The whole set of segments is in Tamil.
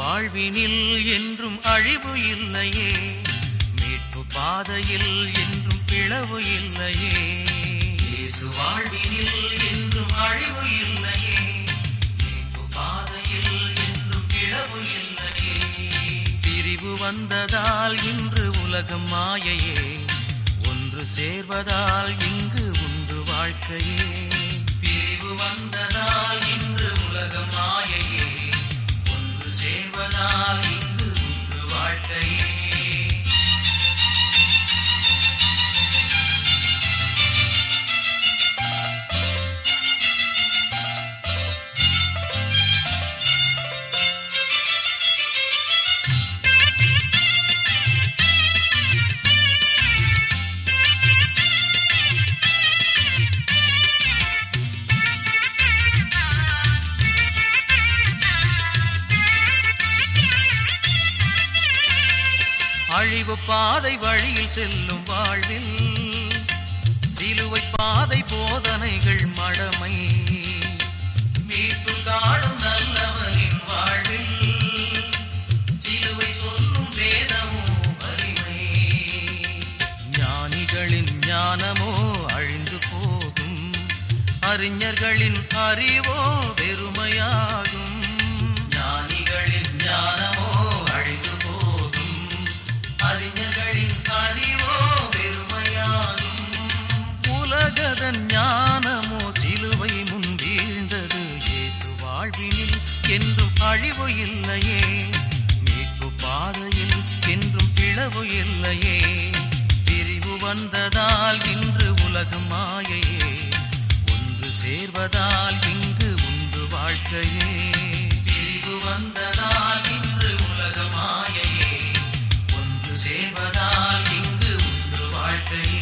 வாழ்வினில் என்றும் அழிவு இல்லையே மீட்பு பாதையில் என்றும் பிளவு இல்லையே இயேசு வாழ்வினில் என்றும் அழிவு இல்லையே மீட்பு பாதையில் என்றும் பிளவு இல்லையே பிரிவு வந்ததால் இன்று உலகம் மாயையே ஒன்று சேர்வதால் இங்கு உண்டு வாழ்க்கையே பிரிவு வந்ததால் இன்று உலகம் மாயையே ஒன்று சேர்வதால் இங்கு உண்டு வாழ்க்கையே அழிவு பாதை வழியில் செல்லும் வாழ்வில் சிலுவை பாதை போதனைகள் மடமை மீட்பு காணும் நல்லவனின் வாழ்வில் சிலுவை சொல்லும் வேதமோ வலிமை ஞானிகளின் ஞானமோ அழிந்து போகும் அறிஞர்களின் அறிவோ வெறுமையாகும் ஞானிகளின் ஞானமோ அழிந்து போகும் அறிஞர்களின் அறிவோ வெறுமையாகும் உலகதன் ஞானமோ சிலுவை முன் வீழ்ந்தது இயேசு வாழ்வினில் என்றும் அழிவு இல்லையே மீட்பு பாதையில் என்றும் பிளவு இல்லையே பிரிவு வந்ததால் இன்று உலகம் மாயையே ஒன்று சேர்வதால் இங்கு உண்டு வாழ்க்கையே பிரிவு வந்ததால் இன்று உலகம் மாயையே ஒன்று சேர்வதால் இங்கு உண்டு வாழ்க்கையே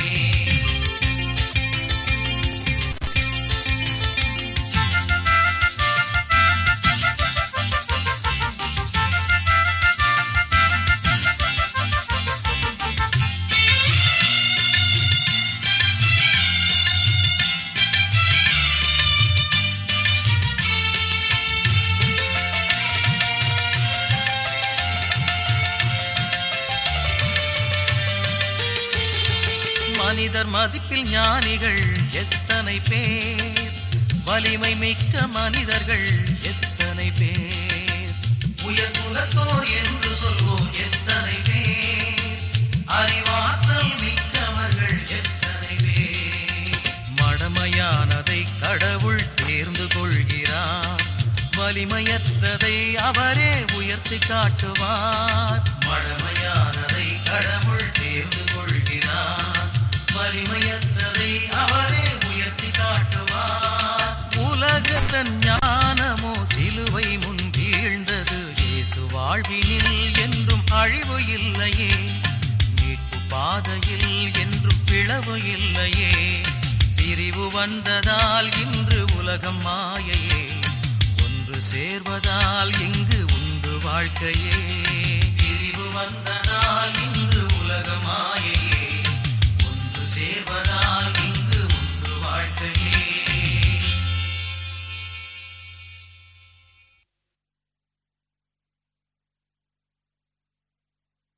மனிதர் மதிப்பில் ஞானிகள் எத்தனை பேர் வலிமை மிக்க மனிதர்கள் எத்தனை பேர் உயர் குலத்தோர் என்று சொல்வோர் எத்தனை பேர் அறிவாற்றல் மிக்கவர்கள் எத்தனை பேர் மடமையானதை கடவுள் தேர்ந்து கொள்கிறார் வலிமையற்றதை அவரே உயர்த்தி காட்டுவார் மடமையானதை கடவுள் தேர்ந்து கொள்கிறார் வலிமையற்றதை அவரே உயர்த்தி காட்டுவார் உலகத்தன் ஞானமோ சிலுவை முன் வீழ்ந்தது இயேசு வாழ்வினில் என்றும் அழிவு இல்லையே மீட்பு பாதையில் என்றும் பிளவு இல்லையே பிரிவு வந்ததால் இன்று உலகம் மாயையே ஒன்று சேர்வதால் இங்கு உண்டு வாழ்க்கையே பிரிவு வந்ததால் இன்று உலகம் மாயையே ஒன்று சேர்வதால்